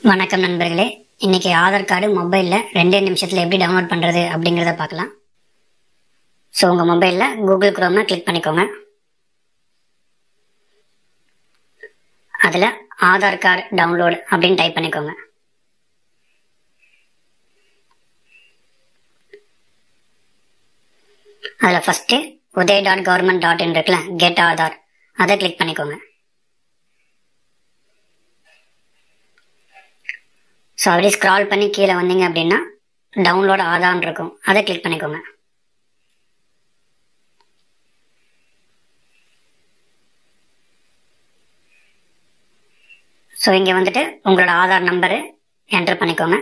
வணக்கம் நண்பர்களே இன்னைக்கு ஆதார் கார்டு மொபைலில் ரெண்டே நிமிஷத்தில் எப்படி டவுன்லோட் பண்ணுறது அப்படிங்கிறத பார்க்கலாம் ஸோ உங்கள் மொபைலில் கூகுள் குரோம்னா கிளிக் பண்ணிக்கோங்க அதில் ஆதார் கார்டு டவுன்லோட் அப்படின்னு டைப் பண்ணிக்கோங்க அதில் first Uday dot government dot in இருக்குல்ல கெட் ஆதார் அதை கிளிக் பண்ணிக்கோங்க ஸோ அப்படியே ஸ்க்ரால் பண்ணி கீழே வந்தீங்க அப்படின்னா டவுன்லோட் ஆதான்னு இருக்கும் அதை கிளிக் பண்ணிக்கோங்க ஸோ இங்கே வந்துட்டு உங்களோட ஆதார் நம்பரு என்டர் பண்ணிக்கோங்க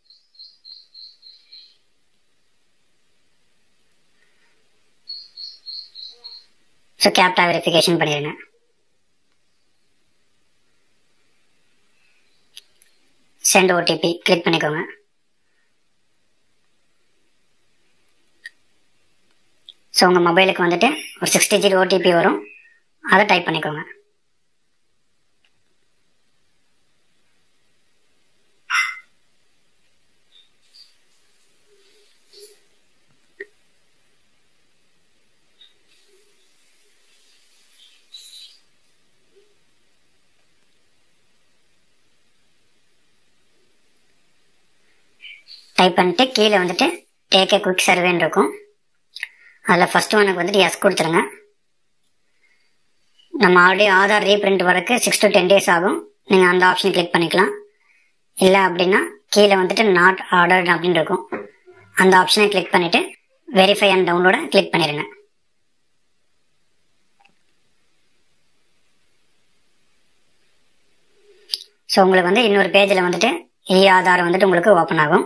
ஸோ கேப்டா வெரிஃபிகேஷன் பண்ணிடுங்க சென்ட் ஓடிபி கிளிக் பண்ணிக்கோங்க ஸோ உங்கள் மொபைலுக்கு வந்துட்டு ஒரு சிக்ஸ் டிஜிட் ஓடிபி வரும் அதை டைப் பண்ணிக்கோங்க டைப் பண்ணிட்டு கீழே வந்துட்டு டேக் ஏ குவிக் சர்வேன்னு இருக்கும் அதில் ஃபஸ்ட்டு ஒனுக்கு வந்துட்டு எஸ் கொடுத்துருங்க நம்ம ஆல்ரெடி ஆதார் ரீப்ரிண்ட் வரக்கு சிக்ஸ் டு டென் டேஸ் ஆகும் நீங்கள் அந்த ஆப்ஷன் கிளிக் பண்ணிக்கலாம் இல்லை அப்படின்னா கீழே வந்துட்டு நாட் ஆர்டர்ட் அப்படின்னு இருக்கும் அந்த ஆப்ஷனை கிளிக் பண்ணிவிட்டு வெரிஃபை அண்ட் டவுன்லோட கிளிக் பண்ணிடுங்க ஸோ உங்களுக்கு வந்து இன்னொரு பேஜில் வந்துட்டு இ ஆதார் வந்துட்டு உங்களுக்கு ஓப்பன் ஆகும்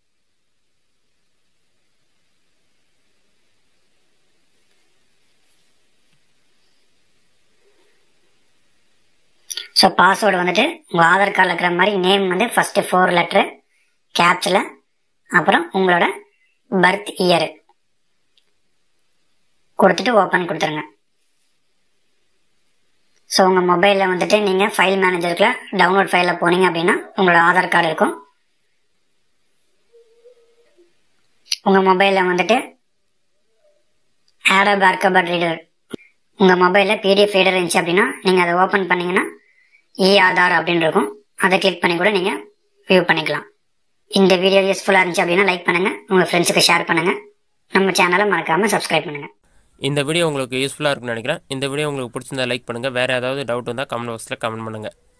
ஸோ பாஸ்வேர்டு வந்துட்டு உங்கள் ஆதார் கார்டில் இருக்கிற மாதிரி நேம் வந்து ஃபஸ்ட்டு ஃபோர் லெட்ரு கேப்ஸில் அப்புறம் உங்களோட பர்த் இயரு கொடுத்துட்டு ஓப்பன் கொடுத்துருங்க ஸோ உங்கள் மொபைலில் வந்துட்டு நீங்கள் ஃபைல் மேனேஜருக்குள்ள டவுன்லோட் ஃபைலில் போனீங்க அப்படின்னா உங்களோட ஆதார் கார்டு இருக்கும் உங்கள் மொபைலில் வந்துட்டு ஆடோ பேக்கபர் ரீடர் உங்கள் மொபைலில் பிடிஎஃப் ரீடர் இருந்துச்சு அப்படின்னா நீங்கள் அதை ஓப்பன் பண்ணீங்கன்னா இ ஆதார் அப்படின்னு இருக்கும் அதை கிளிக் பண்ணி கூட நீங்கள் வியூ பண்ணிக்கலாம் இந்த வீடியோ யூஸ்ஃபுல்லாக இருந்துச்சு அப்படின்னா லைக் பண்ணுங்கள் உங்கள் ஃப்ரெண்ட்ஸுக்கு ஷேர் பண்ணுங்கள் நம்ம சேனலை மறக்காமல் சப்ஸ்கிரைப் பண்ணுங்கள் இந்த வீடியோ உங்களுக்கு யூஸ்ஃபுல்லாக இருக்கும்னு நினைக்கிறேன் இந்த வீடியோ உங்களுக்கு பிடிச்சிருந்தா லைக் பண்ணுங்கள் வேறு ஏதாவது டவுட் இருந்தால் கமெண்ட் பாக்ஸில் கமெண்ட் பண்ணுங்கள்